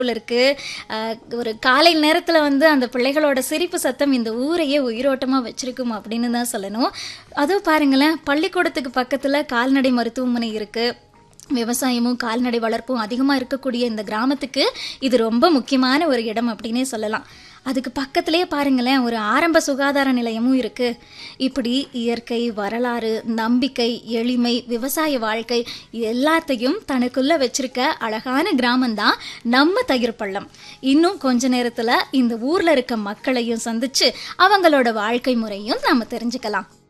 போல இருக்கு அஹ், ஒரு காலை நேரத்தில் வந்து அந்த பிள்ளைகளோட சிரிப்பு சத்தம் இந்த ஊரையே உயிரோட்டமாக வச்சிருக்கும் அப்படின்னு தான் சொல்லணும் அதுவும் பாருங்களேன் பள்ளிக்கூடத்துக்கு பக்கத்தில் கால்நடை மருத்துவமனை இருக்கு விவசாயமும் கால்நடை வளர்ப்பும் அதிகமாக இருக்கக்கூடிய இந்த கிராமத்துக்கு இது ரொம்ப முக்கியமான ஒரு இடம் அப்படின்னே சொல்லலாம் அதுக்கு பக்கத்திலே பாருங்களேன் ஒரு ஆரம்ப சுகாதார நிலையமும் இருக்கு இப்படி இயற்கை வரலாறு நம்பிக்கை எளிமை விவசாய வாழ்க்கை எல்லாத்தையும் தனக்குள்ள வச்சிருக்க அழகான கிராமம்தான் நம்ம தயிர்பள்ளம் இன்னும் கொஞ்ச நேரத்துல இந்த ஊர்ல இருக்க மக்களையும் சந்திச்சு அவங்களோட வாழ்க்கை முறையும் நாம தெரிஞ்சுக்கலாம்